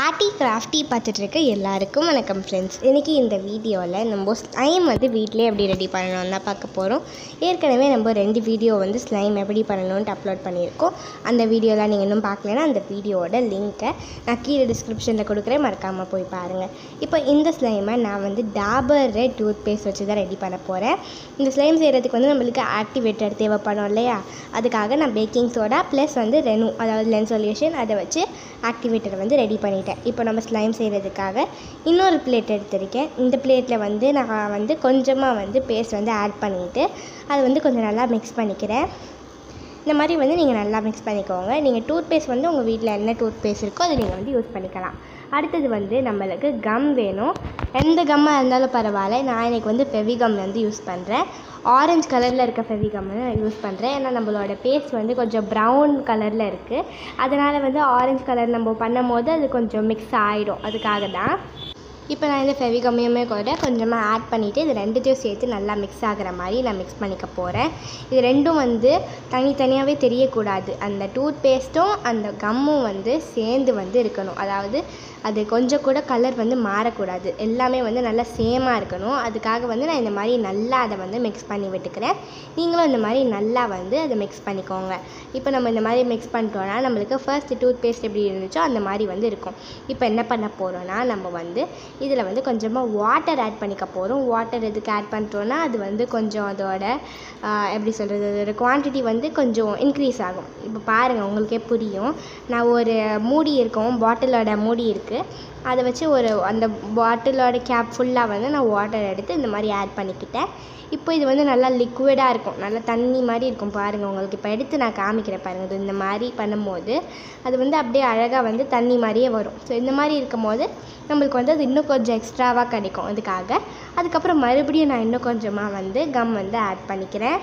ஆர்ட்டி crafty பார்த்துட்ருக்க எல்லாருக்கும் வணக்கம் friends இன்றைக்கி இந்த வீடியோவில் நம்ம ஸ்லைம் வந்து வீட்டிலே எப்படி ரெடி பண்ணணும் தான் பார்க்க போகிறோம் ஏற்கனவே நம்ம ரெண்டு வீடியோ வந்து ஸ்லைம் எப்படி பண்ணணும்னு அப்லோட் பண்ணியிருக்கோம் அந்த வீடியோலாம் நீங்கள் இன்னும் பார்க்கலன்னா அந்த வீடியோவோட லிங்க்கை நான் கீழே டிஸ்கிரிப்ஷனில் கொடுக்குறேன் மறக்காமல் போய் பாருங்கள் இப்போ இந்த ஸ்லைமை நான் வந்து டாபர் ரெட் டூத் பேஸ்ட் வச்சு தான் ரெடி பண்ண போகிறேன் இந்த ஸ்லைம் செய்கிறதுக்கு வந்து நம்மளுக்கு ஆக்டிவேட்டர் தேவைப்படும் இல்லையா அதுக்காக நான் பேக்கிங் சோடா ப்ளஸ் வந்து ரெனு அதாவது லென் சொல்யூஷன் அதை வச்சு ஆக்டிவேட்டர் வந்து ரெடி பண்ணிட்டேன் இப்போ நம்ம ஸ்லைம் செய்கிறதுக்காக இன்னொரு பிளேட் எடுத்திருக்கேன் இந்த பிளேட்டில் வந்து நான் வந்து கொஞ்சமாக வந்து பேஸ்ட் வந்து ஆட் பண்ணிவிட்டு அதை வந்து கொஞ்சம் நல்லா மிக்ஸ் பண்ணிக்கிறேன் இந்த மாதிரி வந்து நீங்கள் நல்லா மிக்ஸ் பண்ணிக்கோங்க நீங்கள் டூத் பேஸ்ட் வந்து உங்கள் வீட்டில் என்ன டூத் பேஸ்ட் இருக்கோ அதை நீங்கள் வந்து யூஸ் பண்ணிக்கலாம் அடுத்தது வந்து நம்மளுக்கு கம் வேணும் எந்த கம்மாக இருந்தாலும் பரவாயில்ல நான் எனக்கு வந்து ஃபெவிகம் வந்து யூஸ் பண்ணுறேன் ஆரஞ்சு கலரில் இருக்க ஃபெவிகம் நான் யூஸ் பண்ணுறேன் ஏன்னா நம்மளோட பேஸ்ட் வந்து கொஞ்சம் ப்ரௌன் கலரில் இருக்குது அதனால் வந்து ஆரஞ்சு கலர் நம்ம பண்ணும் போது அது கொஞ்சம் மிக்ஸ் ஆகிடும் அதுக்காக தான் இப்போ நான் இந்த ஃபெவிகம்மையுமே கூட கொஞ்சமாக ஆட் பண்ணிவிட்டு இது ரெண்டுத்தையும் சேர்த்து நல்லா மிக்ஸ் ஆகிற மாதிரி நான் மிக்ஸ் பண்ணிக்க போகிறேன் இது ரெண்டும் வந்து தனித்தனியாகவே தெரியக்கூடாது அந்த டூத் பேஸ்ட்டும் அந்த கம்மும் வந்து சேர்ந்து வந்து இருக்கணும் அதாவது அது கொஞ்சம் கூட கலர் வந்து மாறக்கூடாது எல்லாமே வந்து நல்லா சேமாக இருக்கணும் அதுக்காக வந்து நான் இந்த மாதிரி நல்லா அதை வந்து மிக்ஸ் பண்ணி விட்டுக்கிறேன் நீங்களும் இந்த மாதிரி நல்லா வந்து அதை மிக்ஸ் பண்ணிக்கோங்க இப்போ நம்ம இந்த மாதிரி மிக்ஸ் பண்ணிட்டோன்னா நம்மளுக்கு ஃபர்ஸ்ட் டூத் பேஸ்ட் எப்படி இருந்துச்சோ அந்த மாதிரி வந்து இருக்கும் இப்போ என்ன பண்ண போகிறோன்னா நம்ம வந்து இதில் வந்து கொஞ்சமாக வாட்டர் ஆட் பண்ணிக்க போகிறோம் வாட்டர் எதுக்கு ஆட் பண்ணுறோன்னா அது வந்து கொஞ்சம் அதோட ஆஹ், எப்படி சொல்கிறது அதோட குவான்டிட்டி வந்து கொஞ்சம் இன்க்ரீஸ் ஆகும் இப்போ பாருங்கள் உங்களுக்கே புரியும் நான் ஒரு மூடி இருக்கும் பாட்டிலோட மூடி இருக்குது அதை வச்சு ஒரு அந்த பாட்டிலோட கேப் ஃபுல்லாக வந்து நான் வாட்டர் எடுத்து இந்த மாதிரி ஆட் பண்ணிக்கிட்டேன் இப்போ இது வந்து நல்லா லிக்விடாக இருக்கும் நல்லா தண்ணி மாதிரி இருக்கும் பாருங்கள் உங்களுக்கு இப்போ எடுத்து நான் காமிக்கிறேன் பாருங்கள் இது இந்த மாதிரி பண்ணும்போது அது வந்து அப்படியே அழகாக வந்து தண்ணி மாதிரியே வரும் ஸோ இந்த மாதிரி இருக்கும்போது நம்மளுக்கு வந்து அது இன்னும் கொஞ்சம் எக்ஸ்ட்ராவாக கிடைக்கும் அதுக்காக அதுக்கப்புறம் மறுபடியும் நான் இன்னும் கொஞ்சமாக வந்து கம் வந்து ஆட் பண்ணிக்கிறேன்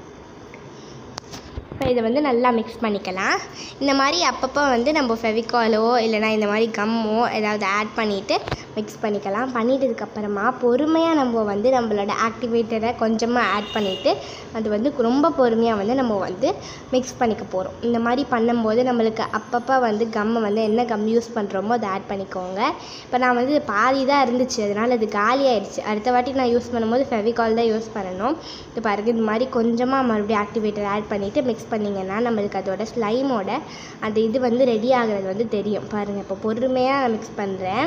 இப்போ இதை வந்து நல்லா மிக்ஸ் பண்ணிக்கலாம் இந்த மாதிரி அப்பப்போ வந்து நம்ம ஃபெவிகாலோ இல்லைனா இந்த மாதிரி கம்மோ ஏதாவது ஆட் பண்ணிவிட்டு மிக்ஸ் பண்ணிக்கலாம் பண்ணிட்டதுக்கப்புறமா பொறுமையாக நம்ம வந்து நம்மளோட ஆக்டிவேட்டரை கொஞ்சமாக ஆட் பண்ணிவிட்டு அது வந்து ரொம்ப பொறுமையாக வந்து நம்ம வந்து மிக்ஸ் பண்ணிக்க போகிறோம் இந்த மாதிரி பண்ணும்போது நம்மளுக்கு அப்பப்போ வந்து கம்மை வந்து என்ன கம் யூஸ் பண்ணுறோமோ அதை ஆட் பண்ணிக்கோங்க இப்போ நான் வந்து இது பாதி தான் இருந்துச்சு அதனால் அது காலி ஆயிடுச்சு அடுத்த வாட்டி நான் யூஸ் பண்ணும்போது ஃபெவிகால் தான் யூஸ் பண்ணணும் இது பாருங்க இந்த மாதிரி கொஞ்சமாக மறுபடியும் ஆக்டிவேட்டர் ஆட் பண்ணிவிட்டு மிக்ஸ் பண்ணிங்கன்னா நம்மளுக்கு அதோட ஸ்லைமோட அந்த இது வந்து ரெடி ஆகிறது வந்து தெரியும் பாருங்கள் இப்போ பொறுமையாக நான் மிக்ஸ் பண்ணுறேன்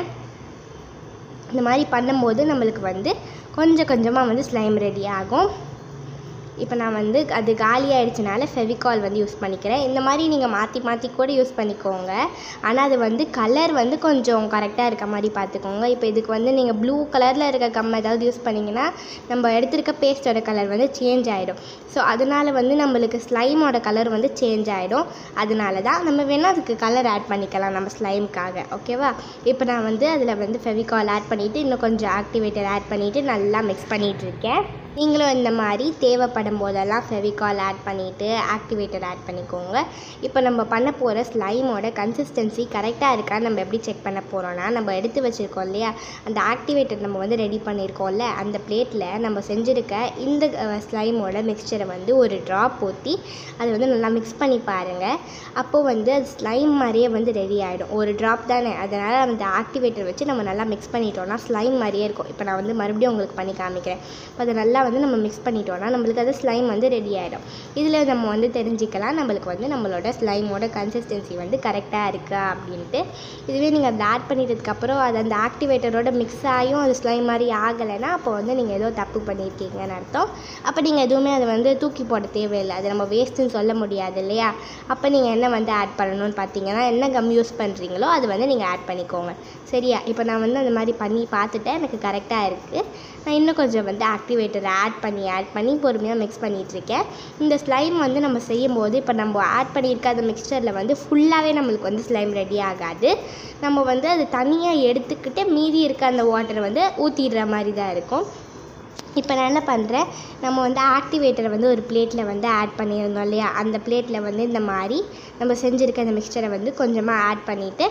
இந்த மாதிரி பண்ணும்போது நம்மளுக்கு வந்து கொஞ்சம் கொஞ்சமாக வந்து ஸ்லைம் ரெடி ஆகும் இப்போ நான் வந்து அது காலி ஆயிடுச்சுனால ஃபெவிகால் வந்து யூஸ் பண்ணிக்கிறேன் இந்த மாதிரி நீங்கள் மாற்றி மாற்றி கூட யூஸ் பண்ணிக்கோங்க ஆனால் அது வந்து கலர் வந்து கொஞ்சம் கரெக்டாக இருக்க மாதிரி பார்த்துக்கோங்க இப்போ இதுக்கு வந்து நீங்கள் ப்ளூ கலரில் இருக்க கம் ஏதாவது யூஸ் பண்ணிங்கன்னா நம்ம எடுத்திருக்க பேஸ்ட்டோட கலர் வந்து சேஞ்ச் ஆகிடும் ஸோ அதனால வந்து நம்மளுக்கு ஸ்லைமோட கலர் வந்து சேஞ்ச் ஆகிடும் அதனால தான் நம்ம வேணால் அதுக்கு கலர் ஆட் பண்ணிக்கலாம் நம்ம ஸ்லைமுக்காக ஓகேவா இப்போ நான் வந்து அதில் வந்து ஃபெவிகால் ஆட் பண்ணிவிட்டு இன்னும் கொஞ்சம் ஆக்டிவேட்டர் ஆட் பண்ணிவிட்டு நல்லா மிக்ஸ் பண்ணிகிட்டு இருக்கேன் நீங்களும் இந்த மாதிரி தேவைப்படும் போதெல்லாம் ஃபெவிகால் ஆட் பண்ணிவிட்டு ஆக்டிவேட்டர் ஆட் பண்ணிக்கோங்க இப்போ நம்ம பண்ண போகிற ஸ்லைமோட கன்சிஸ்டன்சி கரெக்டாக இருக்கா நம்ம எப்படி செக் பண்ண போகிறோன்னா நம்ம எடுத்து வச்சுருக்கோம் இல்லையா அந்த ஆக்டிவேட்டர் நம்ம வந்து ரெடி பண்ணியிருக்கோம்ல அந்த பிளேட்டில் நம்ம செஞ்சுருக்க இந்த ஸ்லைமோட மிக்சரை வந்து ஒரு ட்ராப் ஊற்றி அதை வந்து நல்லா மிக்ஸ் பண்ணி பாருங்கள் அப்போது வந்து அது ஸ்லைம் மாதிரியே வந்து ரெடி ஆகிடும் ஒரு ட்ராப் தானே அதனால் அந்த ஆக்டிவேட்டர் வச்சு நம்ம நல்லா மிக்ஸ் பண்ணிட்டோம்னா ஸ்லைம் மாதிரியே இருக்கும் இப்போ நான் வந்து மறுபடியும் உங்களுக்கு பண்ணி காமிக்கிறேன் இப்போ அதை நல்லா வந்து நம்ம மிக்ஸ் பண்ணிட்டோம்னா நம்மளுக்கு அது ஸ்லைம் வந்து ரெடி ஆகிடும் இதில் நம்ம வந்து தெரிஞ்சுக்கலாம் நம்மளுக்கு வந்து நம்மளோட ஸ்லைமோட கன்சிஸ்டன்சி வந்து கரெக்டாக இருக்கா அப்படின்ட்டு இதுவே நீங்கள் அதை ஆட் பண்ணிட்டதுக்கப்புறம் அது அந்த ஆக்டிவேட்டரோட மிக்ஸ் ஆகியும் அது ஸ்லைம் மாதிரி ஆகலைன்னா அப்போ வந்து நீங்கள் ஏதோ தப்பு பண்ணியிருக்கீங்கன்னு அர்த்தம் அப்போ நீங்கள் எதுவுமே அதை வந்து தூக்கி போட தேவையில்லை அது நம்ம வேஸ்ட்டுன்னு சொல்ல முடியாது இல்லையா அப்போ நீங்கள் என்ன வந்து ஆட் பண்ணணும்னு பார்த்தீங்கன்னா என்ன கம் யூஸ் பண்ணுறீங்களோ அது வந்து நீங்கள் ஆட் பண்ணிக்கோங்க சரியா இப்போ நான் வந்து அந்த மாதிரி பண்ணி பார்த்துட்டேன் எனக்கு கரெக்டாக இருக்குது நான் இன்னும் கொஞ்சம் வந்து ஆக்டிவேட்டர் ஆட் பண்ணி ஆட் பண்ணி பொறுமையாக மிக்ஸ் பண்ணிகிட்ருக்கேன் இந்த ஸ்லைம் வந்து நம்ம செய்யும் போது இப்போ நம்ம ஆட் பண்ணியிருக்க அந்த மிக்சரில் வந்து ஃபுல்லாகவே நம்மளுக்கு வந்து ஸ்லைம் ரெடி ஆகாது நம்ம வந்து அது தனியாக எடுத்துக்கிட்டு மீதி இருக்க அந்த வாட்டரை வந்து ஊற்றிடுற மாதிரி தான் இருக்கும் இப்போ நான் என்ன பண்ணுறேன் நம்ம வந்து ஆக்டிவேட்டரை வந்து ஒரு பிளேட்டில் வந்து ஆட் பண்ணியிருந்தோம் இல்லையா அந்த பிளேட்டில் வந்து இந்த மாதிரி நம்ம செஞ்சுருக்க அந்த மிக்சரை வந்து கொஞ்சமாக ஆட் பண்ணிவிட்டு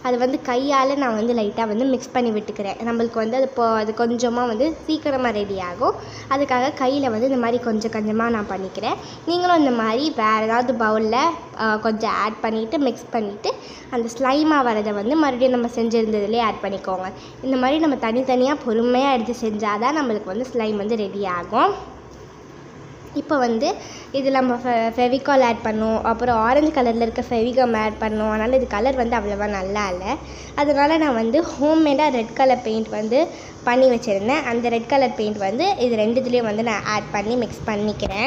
அது வந்து கையால் நான் வந்து லைட்டாக வந்து மிக்ஸ் பண்ணி விட்டுக்கிறேன் நம்மளுக்கு வந்து அது இப்போ அது கொஞ்சமாக வந்து சீக்கிரமாக ரெடி ஆகும் அதுக்காக கையில் வந்து இந்த மாதிரி கொஞ்சம் கொஞ்சமாக நான் பண்ணிக்கிறேன் நீங்களும் இந்த மாதிரி வேறு ஏதாவது பவுலில் கொஞ்சம் ஆட் பண்ணிவிட்டு மிக்ஸ் பண்ணிவிட்டு அந்த ஸ்லைமாக வரதை வந்து மறுபடியும் நம்ம செஞ்சுருந்ததுலேயே ஆட் பண்ணிக்கோங்க இந்த மாதிரி நம்ம தனித்தனியாக பொறுமையாக எடுத்து செஞ்சால் தான் நம்மளுக்கு வந்து ஸ்லைம் வந்து ரெடி ஆகும் இப்போ வந்து இது நம்ம ஃபெ ஃபெவிகால் ஆட் பண்ணோம் அப்புறம் ஆரஞ்சு கலரில் இருக்க ஃபெவிகம் ஆட் பண்ணோம் அதனால் இது கலர் வந்து அவ்வளோவா நல்லா இல்லை அதனால் நான் வந்து ஹோம்மேடாக ரெட் கலர் பெயிண்ட் வந்து பண்ணி வச்சுருந்தேன் அந்த ரெட் கலர் பெயிண்ட் வந்து இது ரெண்டுத்துலேயும் வந்து நான் ஆட் பண்ணி மிக்ஸ் பண்ணிக்கிறேன்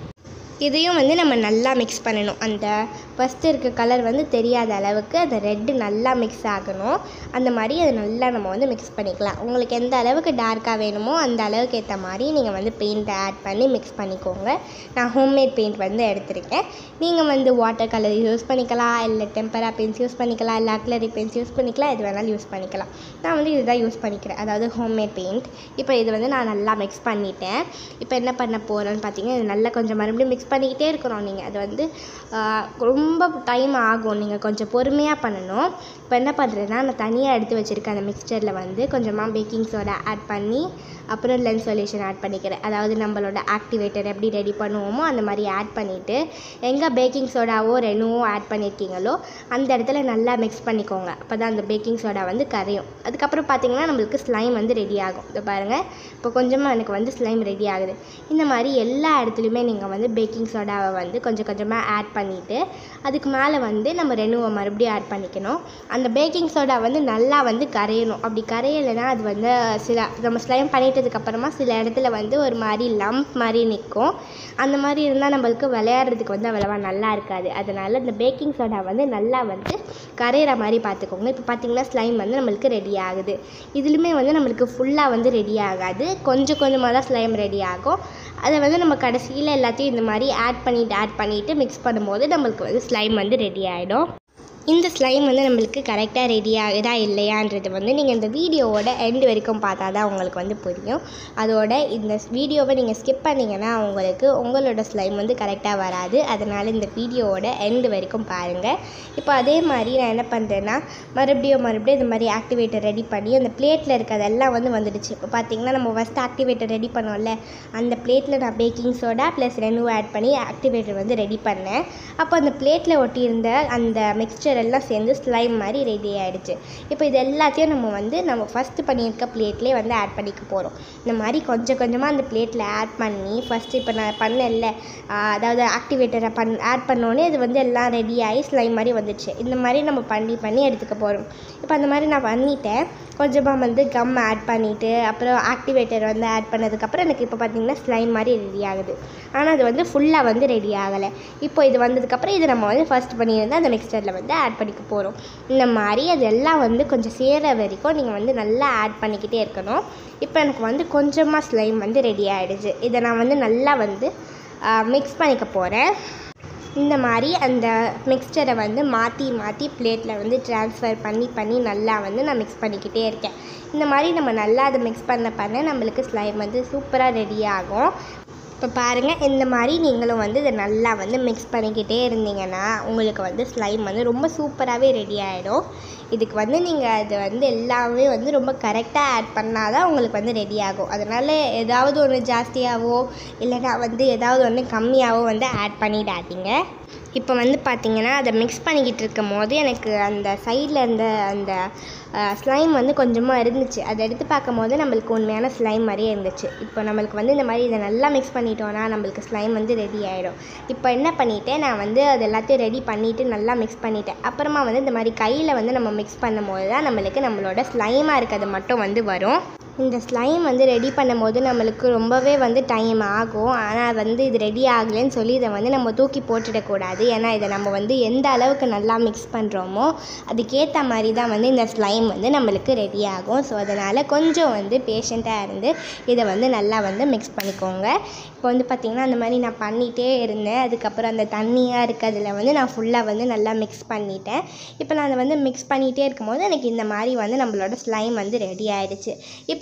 இதையும் வந்து நம்ம நல்லா மிக்ஸ் பண்ணணும் அந்த ஃபஸ்ட்டு இருக்க கலர் வந்து தெரியாத அளவுக்கு அந்த ரெட்டு நல்லா மிக்ஸ் ஆகணும் அந்த மாதிரி அதை நல்லா நம்ம வந்து மிக்ஸ் பண்ணிக்கலாம் உங்களுக்கு எந்த அளவுக்கு டார்க்காக வேணுமோ அந்த அளவுக்கு ஏற்ற மாதிரி நீங்கள் வந்து பெயிண்ட்டை ஆட் பண்ணி மிக்ஸ் பண்ணிக்கோங்க நான் ஹோம்மேட் பெயிண்ட் வந்து எடுத்திருக்கேன் நீங்கள் வந்து வாட்டர் கலர் யூஸ் பண்ணிக்கலாம் இல்லை டெம்பரா பெயிண்ட்ஸ் யூஸ் பண்ணிக்கலாம் இல்லை அக்லரி பெயிண்ட்ஸ் யூஸ் பண்ணிக்கலாம் எது வேணாலும் யூஸ் பண்ணிக்கலாம் நான் வந்து இதுதான் யூஸ் பண்ணிக்கிறேன் அதாவது ஹோம்மேட் பெயிண்ட் இப்போ இது வந்து நான் நல்லா மிக்ஸ் பண்ணிட்டேன் இப்போ என்ன பண்ண போகிறேன்னு பார்த்தீங்கன்னா இது நல்லா கொஞ்சம் மறுபடியும் மிக்ஸ் பண்ணிக்கிட்டே இருக்கிறோம் நீங்கள் அது வந்து ஆஹ், ரொம்ப டைம் ஆகும் நீங்கள் கொஞ்சம் பொறுமையாக பண்ணணும் இப்போ என்ன பண்ணுறேன்னா நான் தனியாக எடுத்து வச்சுருக்க அந்த மிக்சரில் வந்து கொஞ்சமாக பேக்கிங் சோடா ஆட் பண்ணி அப்புறம் லென்ஸ் சொல்யூஷன் ஆட் பண்ணிக்கிறேன் அதாவது நம்மளோட ஆக்டிவேட்டர் எப்படி ரெடி பண்ணுவோமோ அந்த மாதிரி ஆட் பண்ணிவிட்டு எங்கே பேக்கிங் சோடாவோ ரெனுவோ ஆட் பண்ணியிருக்கீங்களோ அந்த இடத்துல நல்லா மிக்ஸ் பண்ணிக்கோங்க அப்போ தான் அந்த பேக்கிங் சோடா வந்து கரையும் அதுக்கப்புறம் பார்த்தீங்கன்னா நம்மளுக்கு ஸ்லைம் வந்து ரெடி ஆகும் இது பாருங்கள் இப்போ கொஞ்சமாக எனக்கு வந்து ஸ்லைம் ரெடி ஆகுது இந்த மாதிரி எல்லா இடத்துலையுமே நீங்கள் வந்து பேக்கிங் சோடாவை வந்து கொஞ்சம் கொஞ்சமாக ஆட் பண்ணிவிட்டு அதுக்கு மேலே வந்து நம்ம ரெனுவை மறுபடியும் ஆட் பண்ணிக்கணும் அந்த பேக்கிங் சோடா வந்து நல்லா வந்து கரையணும் அப்படி கரையலைன்னா அது வந்து சில நம்ம ஸ்லைம் பண்ணிட்டதுக்கப்புறமா சில இடத்துல வந்து ஒரு மாதிரி லம்ப் மாதிரி நிற்கும் அந்த மாதிரி இருந்தால் நம்மளுக்கு விளையாடுறதுக்கு வந்து அவ்வளோவா நல்லா இருக்காது அதனால் இந்த பேக்கிங் சோடா வந்து நல்லா வந்து கரையிற மாதிரி பார்த்துக்கோங்க இப்போ பார்த்தீங்கன்னா ஸ்லைம் வந்து நம்மளுக்கு ரெடி ஆகுது இதுலையுமே வந்து நம்மளுக்கு ஃபுல்லாக வந்து ரெடி ஆகாது கொஞ்சம் கொஞ்சமாக தான் ஸ்லைம் ரெடி ஆகும் அதை வந்து நம்ம கடைசியில் எல்லாத்தையும் இந்த மாதிரி ஆட் பண்ணிவிட்டு ஆட் பண்ணிவிட்டு மிக்ஸ் பண்ணும்போது நம்மளுக்கு வந்து ஸ்லைம் வந்து ரெடி ஆகிடும் இந்த ஸ்லைம் வந்து நம்மளுக்கு கரெக்டாக ரெடி ஆகுதா இல்லையான்றது வந்து நீங்கள் இந்த வீடியோவோட எண்ட் வரைக்கும் பார்த்தா தான் உங்களுக்கு வந்து புரியும் அதோட இந்த வீடியோவை நீங்கள் ஸ்கிப் பண்ணிங்கன்னா உங்களுக்கு உங்களோட ஸ்லைம் வந்து கரெக்டாக வராது அதனால் இந்த வீடியோவோட எண்ட் வரைக்கும் பாருங்கள் இப்போ அதே மாதிரி நான் என்ன பண்ணுறேன்னா மறுபடியும் மறுபடியும் இந்த மாதிரி ஆக்டிவேட்டர் ரெடி பண்ணி அந்த பிளேட்டில் இருக்கிறதெல்லாம் வந்து வந்துடுச்சு இப்போ பார்த்தீங்கன்னா நம்ம ஃபஸ்ட் ஆக்டிவேட்டர் ரெடி பண்ணோம்ல அந்த பிளேட்டில் நான் baking soda plus Renu add பண்ணி ஆக்டிவேட்டர் வந்து ரெடி பண்ணேன் அப்போ அந்த பிளேட்டில் ஒட்டியிருந்த அந்த மிக்சர் எல்லாம் சேர்ந்து ஸ்லைம் மாதிரி ரெடி ஆகிடுச்சு இப்போ இது எல்லாத்தையும் நம்ம வந்து நம்ம ஃபஸ்ட்டு பண்ணியிருக்க பிளேட்லேயே வந்து ஆட் பண்ணிக்க போகிறோம் இந்த மாதிரி கொஞ்சம் கொஞ்சமாக அந்த பிளேட்டில் ஆட் பண்ணி ஃபஸ்ட்டு இப்போ நான் பண்ணேன்ல ஆஹ் அதாவது ஆக்டிவேட்டரை பண் ஆட் பண்ணோன்னே இது வந்து எல்லாம் ரெடி ஆகி ஸ்லைம் மாதிரி வந்துடுச்சு இந்த மாதிரி நம்ம பண்ணி பண்ணி எடுத்துக்க போகிறோம் இப்போ அந்த மாதிரி நான் பண்ணிட்டேன் கொஞ்சமாக வந்து கம் ஆட் பண்ணிவிட்டு அப்புறம் ஆக்டிவேட்டர் வந்து ஆட் பண்ணதுக்கப்புறம் எனக்கு இப்போ பார்த்தீங்கன்னா ஸ்லைம் மாதிரி ரெடி ஆகுது ஆனால் அது வந்து ஃபுல்லாக வந்து ரெடி ஆகலை இப்போ இது வந்ததுக்கப்புறம் இது நம்ம வந்து ஃபர்ஸ்ட் பண்ணியிருந்தா அந்த மிக்சரில் வந்து ஆட் பண்ணிக்க போகிறோம் இந்த மாதிரி அது எல்லாம் வந்து கொஞ்சம் சேர வரைக்கும் நீங்கள் வந்து நல்லா ஆட் பண்ணிக்கிட்டே இருக்கணும் இப்போ எனக்கு வந்து கொஞ்சமாக ஸ்லைம் வந்து ரெடி ஆகிடுச்சு இதை நான் வந்து நல்லா வந்து மிக்ஸ் பண்ணிக்க போகிறேன் இந்த மாதிரி அந்த மிக்சரை வந்து மாற்றி மாற்றி பிளேட்டில் வந்து ட்ரான்ஸ்ஃபர் பண்ணி பண்ணி நல்லா வந்து நான் மிக்ஸ் பண்ணிக்கிட்டே இருக்கேன் இந்த மாதிரி நம்ம நல்லா அதை மிக்ஸ் பண்ண பண்ண நம்மளுக்கு ஸ்லைம் வந்து சூப்பராக ரெடி ஆகும் இப்போ பாருங்கள் இந்த மாதிரி நீங்களும் வந்து இதை நல்லா வந்து மிக்ஸ் பண்ணிக்கிட்டே இருந்தீங்கன்னா உங்களுக்கு வந்து ஸ்லைம் வந்து ரொம்ப சூப்பராகவே ரெடி ஆகிடும் இதுக்கு வந்து நீங்கள் அது வந்து எல்லாமே வந்து ரொம்ப கரெக்டாக ஆட் பண்ணால் தான் உங்களுக்கு வந்து ரெடி ஆகும் அதனால் ஏதாவது ஒன்று ஜாஸ்தியாகவோ இல்லைனா வந்து ஏதாவது ஒன்று கம்மியாகவோ வந்து ஆட் பண்ணிடாதீங்க இப்போ வந்து பார்த்தீங்கன்னா அதை மிக்ஸ் பண்ணிக்கிட்டு இருக்கும் போது எனக்கு அந்த சைடில் இருந்த அந்த ஸ்லைம் வந்து கொஞ்சமாக இருந்துச்சு அதை எடுத்து பார்க்கும் போது நம்மளுக்கு உண்மையான ஸ்லைம் மாதிரியே இருந்துச்சு இப்போ நம்மளுக்கு வந்து இந்த மாதிரி இதை நல்லா மிக்ஸ் பண்ணிட்டோன்னா நம்மளுக்கு ஸ்லைம் வந்து ரெடி ஆகிடும் இப்போ என்ன பண்ணிட்டேன் நான் வந்து அது எல்லாத்தையும் ரெடி பண்ணிவிட்டு நல்லா மிக்ஸ் பண்ணிட்டேன் அப்புறமா வந்து இந்த மாதிரி கையில் வந்து நம்ம மிக்ஸ் பண்ணும்போது தான் நம்மளுக்கு நம்மளோட ஸ்லைமாக இருக்கிறது மட்டும் வந்து வரும் இந்த ஸ்லைம் வந்து ரெடி பண்ணும்போது நம்மளுக்கு ரொம்பவே வந்து டைம் ஆகும் ஆனால் வந்து இது ரெடி ஆகலைன்னு சொல்லி இதை வந்து நம்ம தூக்கி போட்டுடக்கூடாது ஏன்னா இதை நம்ம வந்து எந்த அளவுக்கு நல்லா மிக்ஸ் பண்ணுறோமோ அதுக்கேற்ற மாதிரி தான் வந்து இந்த ஸ்லைம் வந்து நம்மளுக்கு ரெடி ஆகும் ஸோ அதனால் கொஞ்சம் வந்து பேஷண்ட்டாக இருந்து இதை வந்து நல்லா வந்து மிக்ஸ் பண்ணிக்கோங்க இப்போ வந்து பார்த்திங்கன்னா அந்த மாதிரி நான் பண்ணிகிட்டே இருந்தேன் அதுக்கப்புறம் அந்த தண்ணியாக இருக்கிறதுல வந்து நான் ஃபுல்லாக வந்து நல்லா மிக்ஸ் பண்ணிட்டேன் இப்போ நான் அதை வந்து மிக்ஸ் பண்ணிகிட்டே இருக்கும்போது எனக்கு இந்த மாதிரி வந்து நம்மளோட ஸ்லைம் வந்து ரெடி ஆயிடுச்சு இப்போ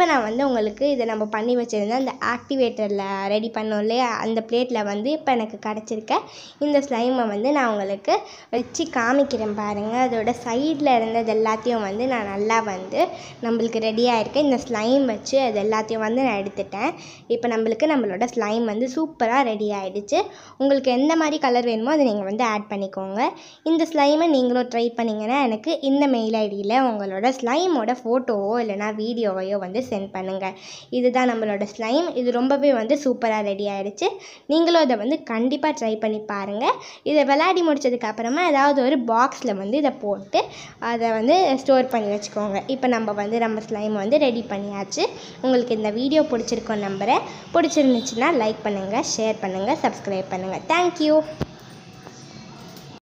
இப்போ நான் வந்து உங்களுக்கு இதை நம்ம பண்ணி வச்சுருந்த அந்த ஆக்டிவேட்டரில் ரெடி பண்ணோம் இல்லையா அந்த பிளேட்டில் வந்து இப்போ எனக்கு கிடச்சிருக்க இந்த ஸ்லைமை வந்து நான் உங்களுக்கு வச்சு காமிக்கிறேன் பாருங்கள் அதோட சைடில் இருந்தது எல்லாத்தையும் வந்து நான் நல்லா வந்து நம்மளுக்கு ரெடியாக இருக்க இந்த ஸ்லைம் வச்சு அது எல்லாத்தையும் வந்து நான் எடுத்துட்டேன் இப்போ நம்மளுக்கு நம்மளோட ஸ்லைம் வந்து சூப்பராக ரெடி ஆகிடுச்சு உங்களுக்கு எந்த மாதிரி கலர் வேணுமோ அதை நீங்கள் வந்து ஆட் பண்ணிக்கோங்க இந்த ஸ்லைமை நீங்களும் ட்ரை பண்ணிங்கன்னா எனக்கு இந்த மெயில் ஐடியில் உங்களோட ஸ்லைமோட ஃபோட்டோவோ இல்லைனா வீடியோவையோ வந்து சென்ட் பண்ணுங்கள் இதுதான் நம்மளோட ஸ்லைம் இது ரொம்பவே வந்து சூப்பராக ரெடி ஆகிடுச்சு நீங்களும் இதை வந்து கண்டிப்பாக ட்ரை பண்ணி பாருங்கள் இதை விளையாடி முடிச்சதுக்கு அப்புறமா ஏதாவது ஒரு பாக்ஸில் வந்து இதை போட்டு அதை வந்து ஸ்டோர் பண்ணி வச்சுக்கோங்க இப்போ நம்ம வந்து நம்ம ஸ்லைம் வந்து ரெடி பண்ணியாச்சு உங்களுக்கு இந்த வீடியோ பிடிச்சிருக்கோம் நம்புகிறேன் பிடிச்சிருந்துச்சுன்னா லைக் பண்ணுங்கள் ஷேர் பண்ணுங்கள் சப்ஸ்கிரைப் பண்ணுங்கள் தேங்க்யூ